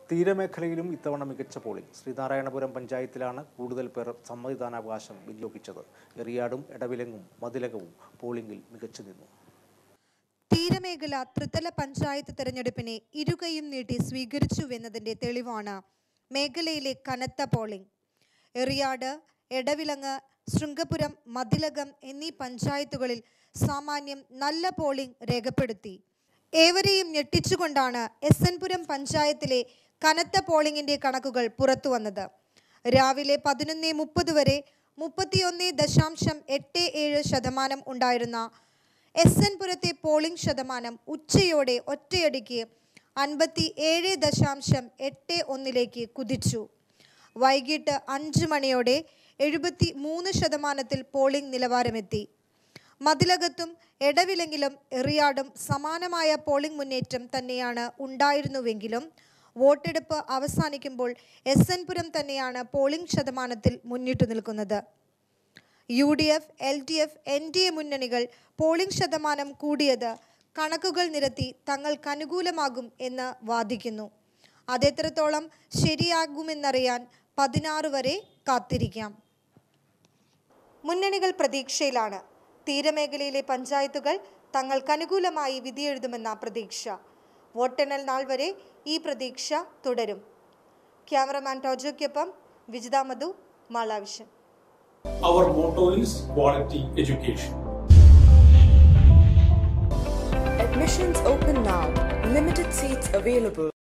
തീരമേഖലയിലും ഇത്തവണ മികച്ച പോളിംഗ് ശ്രീനാരായണപുരം പഞ്ചായത്തിലാണ് കൂടുതൽ പേർ സമ്മതിദാനാവകാശം വിനിയോഗിച്ചത് എറിയാടും എടവിലങ്ങും മതിലകവും പോളിംഗിൽ മികച്ചു നിന്നു തീരമേഖല ത്രിതല പഞ്ചായത്ത് തെരഞ്ഞെടുപ്പിനെ ഇരുകൈയും നീട്ടി സ്വീകരിച്ചുവെന്നതിന്റെ തെളിവാണ് മേഖലയിലെ കനത്ത പോളിംഗ് എറിയാട് എടവിലങ്ങ് ശൃംഗപുരം മതിലകം എന്നീ പഞ്ചായത്തുകളിൽ സാമാന്യം നല്ല പോളിംഗ് രേഖപ്പെടുത്തി ഏവരെയും ഞെട്ടിച്ചുകൊണ്ടാണ് എസ് എൻ പുരം പഞ്ചായത്തിലെ കനത്ത പോളിംഗിന്റെ കണക്കുകൾ പുറത്തുവന്നത് രാവിലെ പതിനൊന്ന് മുപ്പത് വരെ മുപ്പത്തിയൊന്ന് ദശാംശം എട്ട് ഏഴ് ശതമാനം ഉണ്ടായിരുന്ന എസ് എൻ പുരത്തെ പോളിംഗ് ശതമാനം ഉച്ചയോടെ ഒറ്റയടിക്ക് അൻപത്തി ഏഴ് ദശാംശം എട്ട് ഒന്നിലേക്ക് കുതിച്ചു വൈകിട്ട് അഞ്ച് മണിയോടെ എഴുപത്തി മൂന്ന് ശതമാനത്തിൽ പോളിംഗ് നിലവാരമെത്തി മതിലകത്തും എടവിലെങ്കിലും എറിയാടും സമാനമായ പോളിംഗ് മുന്നേറ്റം തന്നെയാണ് ഉണ്ടായിരുന്നുവെങ്കിലും വോട്ടെടുപ്പ് അവസാനിക്കുമ്പോൾ എസ് എൻ പുരം തന്നെയാണ് പോളിംഗ് ശതമാനത്തിൽ മുന്നിട്ടു നിൽക്കുന്നത് U D F L D F N D A മുന്നണികൾ പോളിംഗ് ശതമാനം കൂടിയത് കണക്കുകൾ നിരത്തി തങ്ങൾക്ക് അനുകൂലമാകും എന്ന് വാദിക്കുന്നു അതെത്രത്തോളം ശരിയാകുമെന്നറിയാൻ പതിനാറ് വരെ കാത്തിരിക്കാം മുന്നണികൾ പ്രതീക്ഷയിലാണ് തീരമേഖലയിലെ പഞ്ചായത്തുകൾ തങ്ങൾക്ക് അനുകൂലമായി വിധിയെഴുതുമെന്ന പ്രതീക്ഷ വോട്ടെണ്ണൽ നാൾ വരെ ഈ പ്രതീക്ഷ തുടരും ക്യാമറമാൻ ടോജോയ്ക്കൊപ്പം Vijitha Madhu Malavision Our motto is quality education. Admissions open now. Limited seats available.